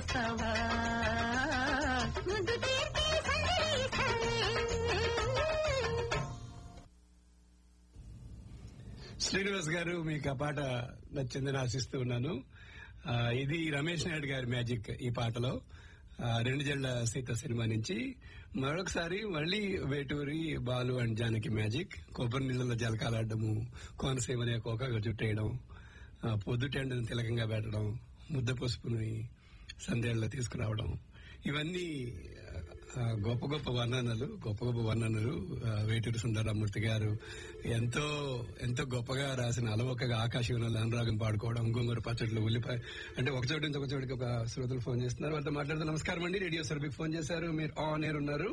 చేస్తావా ముద్దు తీర్చి సందేశాలే. శ్రీనివాస్ గారు మీకు ఆ పాట నచ్చిందని ఆశిస్తూ ఉన్నాను ఆ, ఇది రమేష్ నాయుడు గారి మ్యాజిక్ ఈ పాటలో ఆ, రెండు జళ్ళ సీత సినిమా నుంచి మరొకసారి మళ్ళీ వేటూరి బాలు అండ్ జానకి మ్యాజిక్ కొబ్బరి నీళ్ళలో జలకాలాడము కోనసీమనే కోకగా చుట్టేయడం ఆ, పొద్దుటెండను తిలకంగా పెట్టడం ముద్ద పసుపుని సందేళ్లలో తీసుకురావడం ఇవన్నీ ఆ, గొప్ప గొప్ప వర్ణనలు గొప్ప గొప్ప వర్ణనలు ఆ, వేటూరి సుందరరామూర్తి గారు ఎంతో ఎంతో గొప్పగా రాసిన అలవొక్కగా ఆకాశంలో అనురాగం పాడుకోవడం గోంగూర పచ్చట్లు ఉల్లిపాయ అంటే ఒక చోటు నుంచి ఒక చోటికి ఒక శ్రోతలు ఫోన్ చేస్తున్నారు వాళ్ళతో మాట్లాడుతూ నమస్కారం అండి రేడియో సర్వీకి ఫోన్ చేశారు మీరు ఆన్ ఎయిర్ ఉన్నారు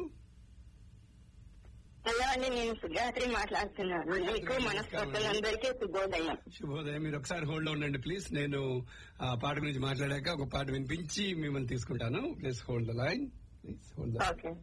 హలో అండి నేను సుజాత్రి మాట్లాడుతున్నాను మీకు మనస్పతులందరికీ శుభోదయం శుభోదయం మీరు ఒకసారి హోల్డ్ లో ఉండండి ప్లీజ్ నేను ఆ పాట గురించి మాట్లాడాక ఒక పాట వినిపించి మిమ్మల్ని తీసుకుంటాను please hold the line please hold the okay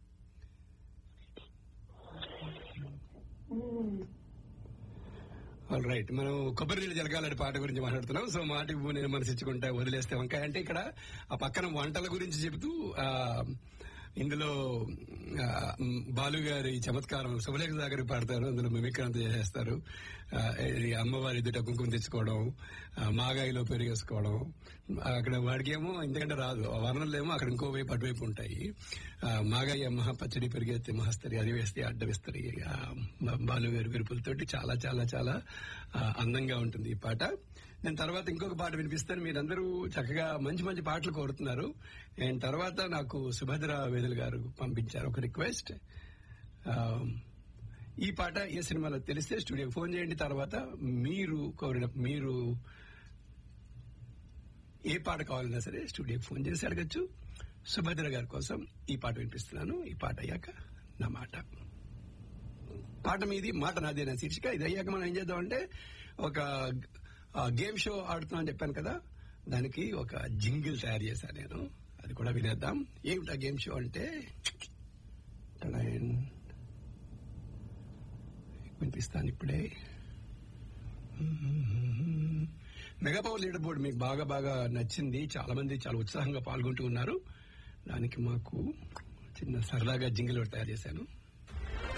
all right మనం కొబ్బరి నీళ్ళు జలగాలని పాట గురించి మాట్లాడుతున్నాం సో మాట ఇవ్వు నేను మనసిచ్చుకుంటా వదిలేస్తే వంకాయ అంటే ఇక్కడ ఆ పక్కన వంటల గురించి చెబుతూ ఆ ఇందులో ఆ, మ్, బాలు గారి చమత్కారం శుభలేఖ దగ్గర పాడతారు అందులో మిమిక్రాంతి చేసేస్తారు ఆ, ఈ అమ్మవారి ఎదుట కుంకుమ తెచ్చుకోవడం ఆ, మాగాయిలో పెరిగేసుకోవడం అక్కడ వాడికేమో ఎందుకంటే రాదు ఆ వర్ణలేమో అక్కడ ఇంకో వైపు అటువైపు ఉంటాయి ఆ, మాగాయి అమ్మ పచ్చడి పెరిగెత్తి మహస్తరి అది వేస్తే అడ్డ వేస్తరి ఆ, బ- బాలు గారి విరుపులతోటి చాలా చాలా చాలా ఆ, అందంగా ఉంటుంది ఈ పాట నేను తర్వాత ఇంకొక పాట వినిపిస్తాను మీరందరూ చక్కగా మంచి మంచి పాటలు కోరుతున్నారు అండ్ తర్వాత నాకు సుభద్ర వేదుల గారు పంపించారు ఒక రిక్వెస్ట్ ఆ, ఈ పాట ఏ సినిమాలో తెలిస్తే స్టూడియోకి ఫోన్ చేయండి తర్వాత మీరు కోరిన మీరు ఏ పాట కావాలన్నా సరే స్టూడియోకి ఫోన్ చేసి అడగచ్చు సుభద్ర గారి కోసం ఈ పాట వినిపిస్తున్నాను ఈ పాట అయ్యాక నా మాట పాట మీది మాట నాదే నా శీర్షిక ఇది అయ్యాక మనం ఏం చేద్దామంటే ఒక గేమ్ షో ఆడుతున్నాం అని చెప్పాను కదా దానికి ఒక జింగిల్ తయారు చేశాను నేను అది కూడా వినేద్దాం ఏమిటా గేమ్ షో అంటే టడైన్. వినిపిస్తాను ఇప్పుడే మెగా పవర్ లీడర్ బోర్డు మీకు బాగా బాగా నచ్చింది చాలా మంది చాలా ఉత్సాహంగా పాల్గొంటూ ఉన్నారు దానికి మాకు చిన్న సరదాగా జింగిల్ ఒకటి తయారు చేశాను